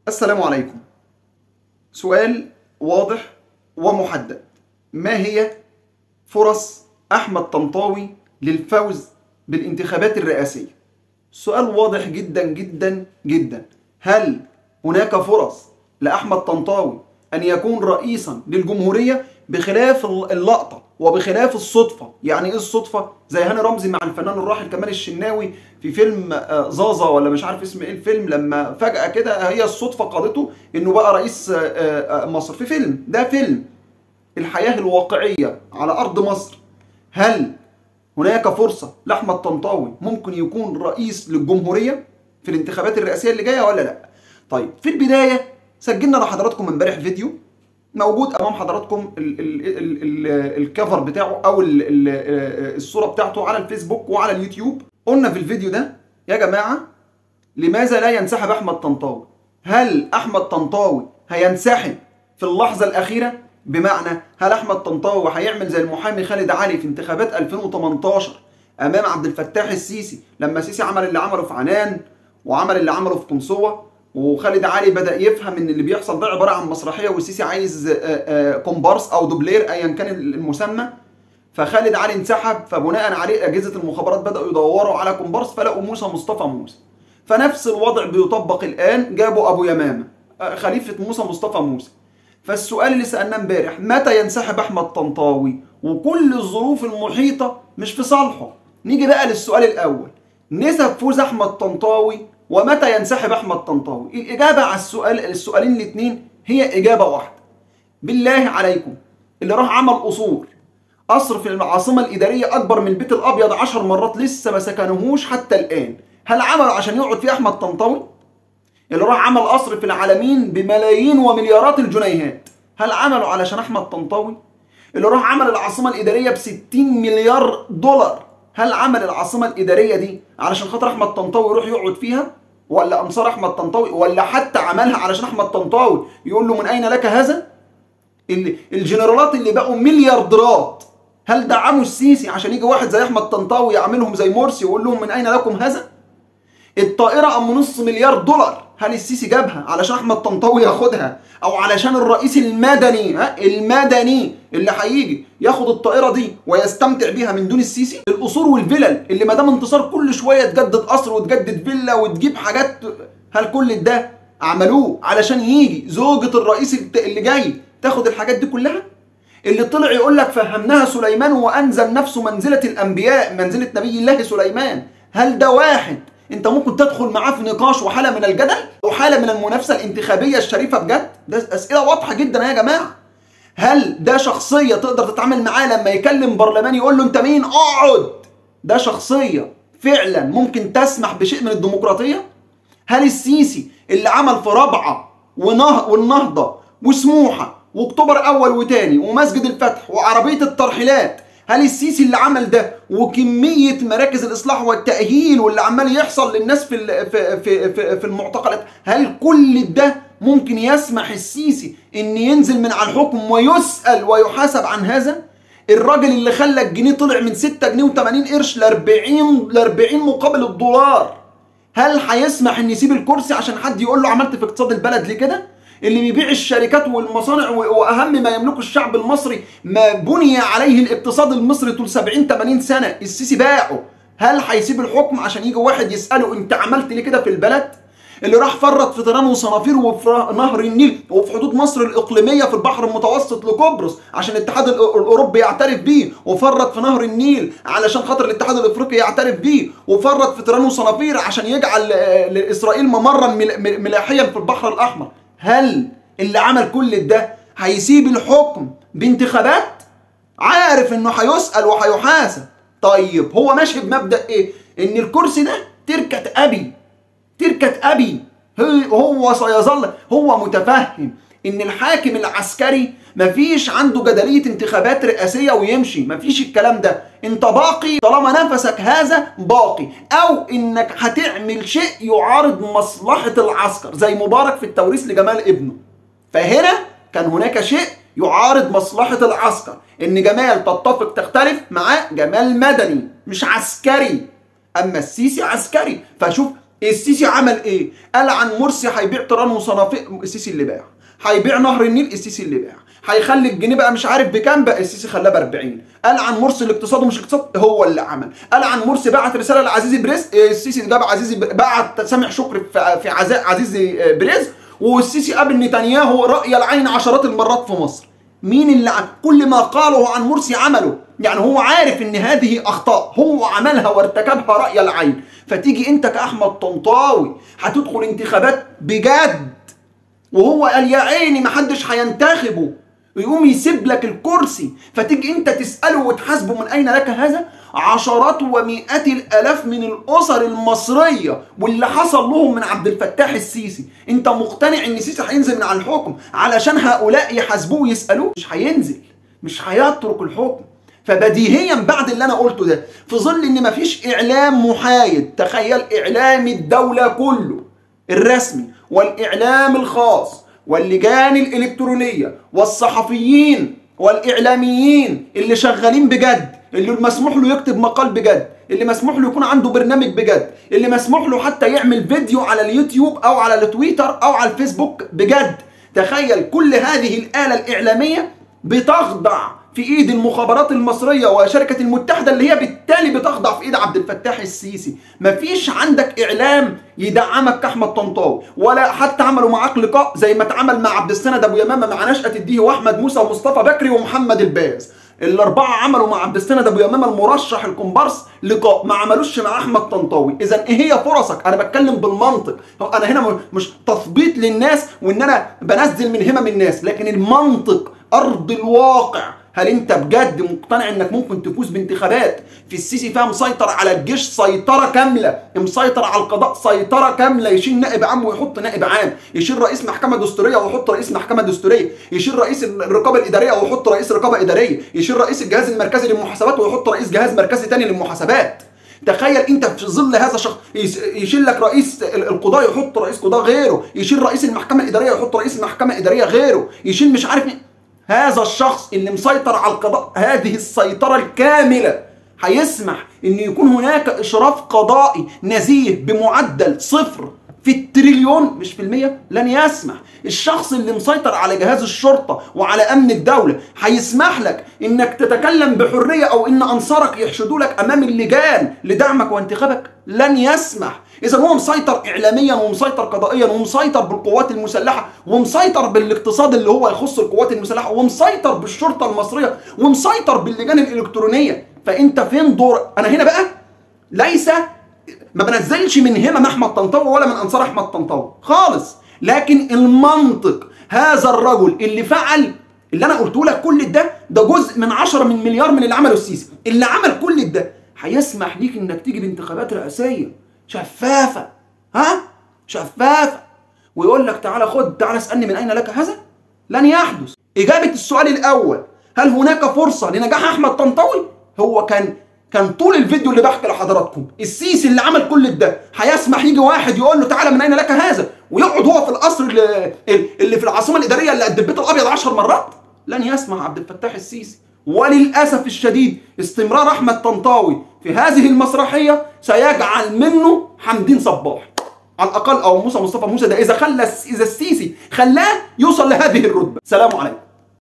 السلام عليكم سؤال واضح ومحدد ما هي فرص أحمد طنطاوي للفوز بالانتخابات الرئاسية سؤال واضح جدا جدا جدا هل هناك فرص لأحمد طنطاوي أن يكون رئيسا للجمهورية بخلاف اللقطة وبخلاف الصدفة يعني إيه الصدفة زي هاني رمزي مع الفنان الراحل كمال الشناوي في فيلم آه، زازا ولا مش عارف اسم ايه الفيلم لما فجأة كده هي الصدفة قادته انه بقى رئيس آه، آه، مصر في فيلم ده فيلم الحياة الواقعية على أرض مصر هل هناك فرصة لأحمد طنطاوي ممكن يكون رئيس للجمهورية في الانتخابات الرئاسية اللي جاية ولا لا طيب في البداية سجلنا لحضراتكم امبارح فيديو موجود امام حضراتكم ال ال ال ال الكفر بتاعه او ال ال الصوره بتاعته على الفيسبوك وعلى اليوتيوب قلنا في الفيديو ده يا جماعه لماذا لا ينسحب احمد طنطاوي هل احمد طنطاوي هينسحب في اللحظه الاخيره بمعنى هل احمد طنطاوي هيعمل زي المحامي خالد علي في انتخابات 2018 امام عبد الفتاح السيسي لما السيسي عمل اللي عمله في عنان وعمل اللي عمله في قنصوه وخالد علي بدا يفهم ان اللي بيحصل ده عباره عن مسرحيه والسيسي عايز آه، آه، كومبارس او دوبلير ايا كان المسمى فخالد علي انسحب فبناء عليه اجهزه المخابرات بداوا يدوروا على كومبارس فلقوا موسى مصطفى موسى فنفس الوضع بيطبق الان جابوا ابو يمامه آه، خليفه موسى مصطفى موسى فالسؤال اللي سالناه امبارح متى ينسحب احمد طنطاوي وكل الظروف المحيطه مش في صالحه نيجي بقى للسؤال الاول نسب فوز احمد طنطاوي ومتى ينسحب احمد طنطاوي الاجابه على السؤال السؤالين الاثنين هي اجابه واحده بالله عليكم اللي راح عمل قصور قصر في العاصمه الاداريه اكبر من البيت الابيض عشر مرات لسه ما سكنوهوش حتى الان هل عمل عشان يقعد فيه احمد طنطاوي اللي راح عمل قصر في العالمين بملايين ومليارات الجنيهات هل عمله علشان احمد طنطاوي اللي راح عمل العاصمه الاداريه ب 60 مليار دولار هل عمل العاصمه الاداريه دي علشان خاطر احمد طنطاوي يروح يقعد فيها ولا انصار احمد طنطاوي ولا حتى عملها علشان احمد طنطاوي يقول له من اين لك هذا اللي الجنرالات اللي بقوا مليارديرات هل دعموا السيسي عشان يجي واحد زي احمد طنطاوي يعملهم زي مرسي ويقول لهم من اين لكم هذا الطائره ام نص مليار دولار هل السيسي جابها علشان احمد طنطاوي ياخدها او علشان الرئيس المدني ها المدني اللي هيجي ياخد الطائره دي ويستمتع بيها من دون السيسي القصور والفلل اللي ما دام انتصار كل شويه تجدد قصر وتجدد فيلا وتجيب حاجات هل كل ده عملوه علشان يجي زوجة الرئيس اللي جاي تاخد الحاجات دي كلها اللي طلع يقول لك فهمناها سليمان وانزل نفسه منزله الانبياء منزله نبي الله سليمان هل ده واحد انت ممكن تدخل معاه في نقاش وحاله من الجدل وحاله من المنافسه الانتخابيه الشريفه بجد ده اسئله واضحه جدا يا جماعه هل ده شخصيه تقدر تتعامل معاه لما يكلم برلمان يقول له انت مين اقعد ده شخصيه فعلا ممكن تسمح بشيء من الديمقراطيه هل السيسي اللي عمل في رابعه ونه... والنهضه وسموحه واكتوبر اول وتاني ومسجد الفتح وعربيه الترحيلات هل السيسي اللي عمل ده وكميه مراكز الاصلاح والتاهيل واللي عمال يحصل للناس في في في في, في المعتقلات هل كل ده ممكن يسمح السيسي ان ينزل من على الحكم ويسال ويحاسب عن هذا الراجل اللي خلى الجنيه طلع من 6 جنيه و80 قرش ل 40 ل 40 مقابل الدولار هل هيسمح ان يسيب الكرسي عشان حد يقول له عملت في اقتصاد البلد ليه كده اللي بيبيع الشركات والمصانع واهم ما يملكه الشعب المصري ما بني عليه الاقتصاد المصري طول 70 80 سنه السيسي باعه هل هيسيب الحكم عشان يجي واحد يساله انت عملت ليه كده في البلد اللي راح فرط في تيران وصنافير وفي نهر النيل وفي حدود مصر الاقليميه في البحر المتوسط لقبرص عشان الاتحاد الاوروبي يعترف بيه وفرط في نهر النيل علشان خاطر الاتحاد الافريقي يعترف بيه وفرط في تيران وصنافير عشان يجعل لاسرائيل ممرا ملاحيا في البحر الاحمر هل اللي عمل كل ده هيسيب الحكم بانتخابات عارف انه هيسأل وهيحاسب طيب هو ماشي بمبدأ ايه ان الكرسي ده تركة ابي تركة ابي هو سيظل هو متفهم ان الحاكم العسكري مفيش عنده جدلية انتخابات رئاسية ويمشي مفيش الكلام ده انت باقي طالما نفسك هذا باقي او انك هتعمل شيء يعارض مصلحة العسكر زي مبارك في التوريث لجمال ابنه فهنا كان هناك شيء يعارض مصلحة العسكر ان جمال تتفق تختلف معاه جمال مدني مش عسكري اما السيسي عسكري فشوف السيسي عمل ايه قال عن مرسي هيبيع طيران وصنافير السيسي اللي باع هيبيع نهر النيل السيسي اللي باع هيخلي الجنيه بقى مش عارف بكام بقى السيسي خلاه ب 40 قال عن مرسي الاقتصاد ومش اقتصاد هو اللي عمل قال عن مرسي بعت رساله لعزيزي بريز السيسي جاب عزيزي بعت سامح شكري في في عزاء عزيزي بريز والسيسي قابل نتنياهو راي العين عشرات المرات في مصر مين اللي عمل كل ما قاله عن مرسي عمله يعني هو عارف ان هذه اخطاء هو عملها وارتكبها راي العين فتيجي انت كاحمد طنطاوي هتدخل انتخابات بجد وهو قال يا عيني محدش هينتخبه ويقوم يسيب لك الكرسي فتيجي انت تساله وتحاسبه من اين لك هذا عشرات ومئات الالاف من الاسر المصريه واللي حصل لهم من عبد الفتاح السيسي انت مقتنع ان السيسي هينزل من على الحكم علشان هؤلاء يحاسبوه ويسالوه مش هينزل مش هيترك الحكم فبديهيا بعد اللي انا قلته ده في ظل ان مفيش اعلام محايد تخيل اعلام الدوله كله الرسمي والاعلام الخاص واللجان الالكترونيه والصحفيين والاعلاميين اللي شغالين بجد اللي مسموح له يكتب مقال بجد اللي مسموح له يكون عنده برنامج بجد اللي مسموح له حتى يعمل فيديو على اليوتيوب او على التويتر او على الفيسبوك بجد تخيل كل هذه الاله الاعلاميه بتخضع في ايد المخابرات المصريه وشركه المتحده اللي هي بالتالي بتخضع في ايد عبد الفتاح السيسي مفيش عندك اعلام يدعمك كاحمد طنطاوي ولا حتى عملوا معاك لقاء زي ما اتعمل مع عبد السند ابو يمامه مع نشأة الديه واحمد موسى ومصطفى بكري ومحمد الباز الاربعه عملوا مع عبد السند ابو يمامه المرشح الكومبارس لقاء ما عملوش مع احمد طنطاوي اذا ايه هي فرصك انا بتكلم بالمنطق انا هنا مش تثبيط للناس وان انا بنزل من همم الناس لكن المنطق ارض الواقع هل انت بجد مقتنع انك ممكن تفوز بانتخابات في السيسي فيها مسيطر على الجيش سيطره كامله مسيطر على القضاء سيطره كامله يشيل نائب عام ويحط نائب عام يشيل رئيس محكمه دستوريه ويحط رئيس محكمه دستوريه يشيل رئيس الرقابه الاداريه ويحط رئيس رقابه اداريه يشيل رئيس الجهاز المركزي للمحاسبات ويحط رئيس جهاز مركزي تاني للمحاسبات تخيل انت في ظل هذا الشخص يشيل لك رئيس القضاء يحط رئيس قضاء غيره يشيل رئيس المحكمه الاداريه يحط رئيس محكمه اداريه غيره يشيل مش عارف مين هذا الشخص اللي مسيطر على القضاء هذه السيطرة الكاملة هيسمح ان يكون هناك اشراف قضائي نزيه بمعدل صفر في التريليون مش في المية لن يسمح الشخص اللي مسيطر على جهاز الشرطة وعلى أمن الدولة هيسمح لك إنك تتكلم بحرية أو إن أنصارك يحشدوا لك أمام اللجان لدعمك وانتخابك لن يسمح إذا هو مسيطر إعلاميا ومسيطر قضائيا ومسيطر بالقوات المسلحة ومسيطر بالاقتصاد اللي هو يخص القوات المسلحة ومسيطر بالشرطة المصرية ومسيطر باللجان الإلكترونية فأنت فين دور أنا هنا بقى ليس ما بنزلش من همم احمد طنطاوي ولا من انصار احمد طنطاوي خالص لكن المنطق هذا الرجل اللي فعل اللي انا قلته لك كل ده ده جزء من 10 من مليار من اللي عمله السيسي اللي عمل كل ده هيسمح ليك انك تيجي بانتخابات رئاسيه شفافه ها شفافه ويقول لك تعالى خد تعالى اسالني من اين لك هذا لن يحدث اجابه السؤال الاول هل هناك فرصه لنجاح احمد طنطاوي هو كان كان طول الفيديو اللي بحكي لحضراتكم السيسي اللي عمل كل ده هيسمح يجي واحد يقول له تعالى من اين لك هذا ويقعد هو في القصر اللي, اللي في العاصمه الاداريه اللي قد البيت الابيض 10 مرات لن يسمح عبد الفتاح السيسي وللاسف الشديد استمرار احمد طنطاوي في هذه المسرحيه سيجعل منه حمدين صباح على الاقل او موسى مصطفى موسى ده اذا خلى اذا السيسي خلاه يوصل لهذه الرتبه سلام عليكم